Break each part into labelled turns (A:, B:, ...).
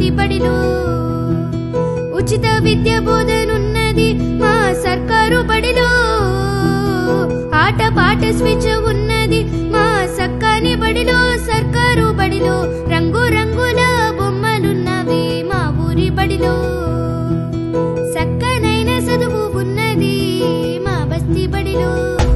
A: బస్తి బడిలో ఉచిత విద్య బోధనున్నది మా సర్కారు బడిలో ఆట పాట స్విచ్ ఉన్నది మా సక్కాని బడిలో సర్కారు బడిలో రంగు రంగుల బొమ్మలున్నవి మా ఊరి బడిలో సక్కనైన చదువు ఉన్నది మా బస్తి బడిలో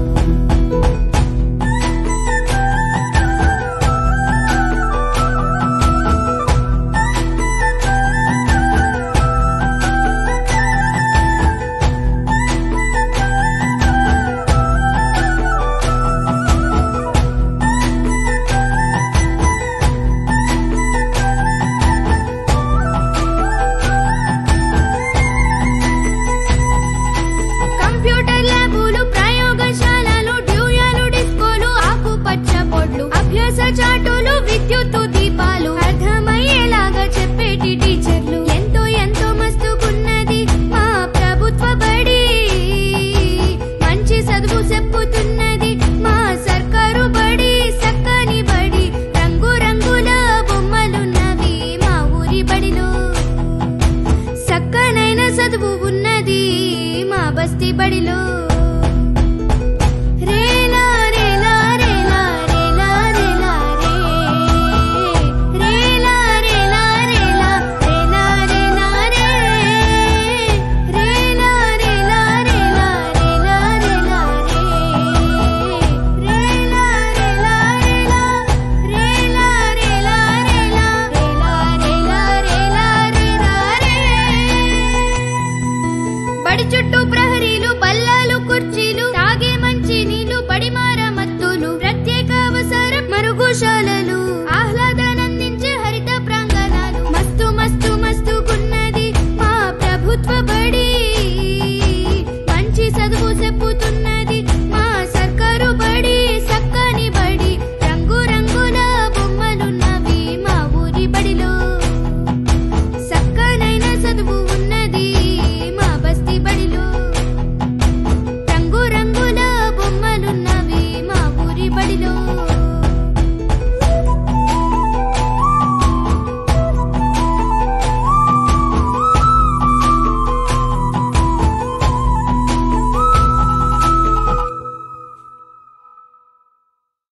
A: కంప్యూటర్ ల్యాబులు ప్రయోగశాలలు డ్యూయాలు డిస్కోలు ఆకుపచ్చ బోర్డులు అభ్యాస చాటులు విద్యుత్తు దీపాలు అర్థమయ్యేలాగా చెప్పేటి టీచర్లు ఎంతో ఎంతో మస్తుకున్నది మా ప్రభుత్వ బడి మంచి చదువు చెప్పుతున్నది మా సర్కారు బడి సక్కని బడి రంగు రంగుల బొమ్మలున్నవి మా ఊరి బడిలో సక్కనైన చదువు ఉన్నది మా బస్తి బడిలో రేలా రేలా రేలా రేలా రేలా రే. రేలా రేలా రేలా రేలా రేలా రే. రేలా రేలా రేలా రేలా రేలా రే. రేలా రేలా రేలా రేలా రేలా రేలా రేలా రేలా రేలా రే. బడి చుట్టూ ప్రహరీలు బల్లాలు కుర్చీలు తాగే మంచి నీళ్లు బడి మరమ్మతులు ప్రత్యేక అవసరం మరుగుశాల